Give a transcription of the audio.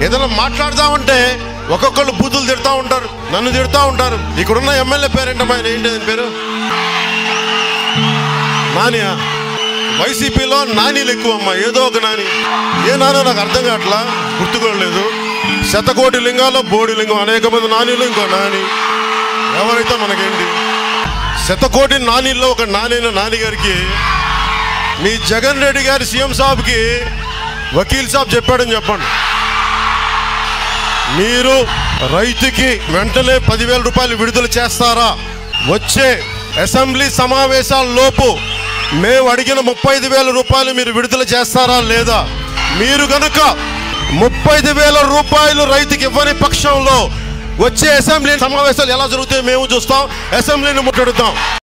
ఏదైనా మాట్లాడదామంటే ఒక్కొక్కళ్ళు బూతులు తిడతా ఉంటారు నన్ను తిడతా ఉంటారు ఇక్కడున్న ఎమ్మెల్యే పేరేంటమ్మా ఆయన ఏంటి ఆయన పేరు నానియా వైసీపీలో నానీలు ఎక్కువ అమ్మా ఏదో ఒక నాని ఏ నానో నాకు అర్థం కావట్లా గుర్తుకోలేదు శతకోటి లింగాల్లో బోడి లింగం అనేక మంది నానీలు ఇంకో నాని ఎవరైతే మనకేంటి శతకోటి నానీల్లో ఒక నానైన నాని గారికి మీ జగన్ రెడ్డి గారి సీఎం సాబ్కి వకీల్ సాబ్ చెప్పాడని చెప్పండి మీరు రైతుకి వెంటనే పదివేల రూపాయలు విడుదల చేస్తారా వచ్చే అసెంబ్లీ సమావేశాల లోపు మేము అడిగిన ముప్పై ఐదు వేల రూపాయలు మీరు విడుదల చేస్తారా లేదా మీరు గనుక ముప్పై ఐదు వేల రూపాయలు రైతుకి ఇవ్వని పక్షంలో వచ్చే అసెంబ్లీ సమావేశాలు ఎలా జరుగుతాయో మేము చూస్తాం అసెంబ్లీని ముట్టడుతాం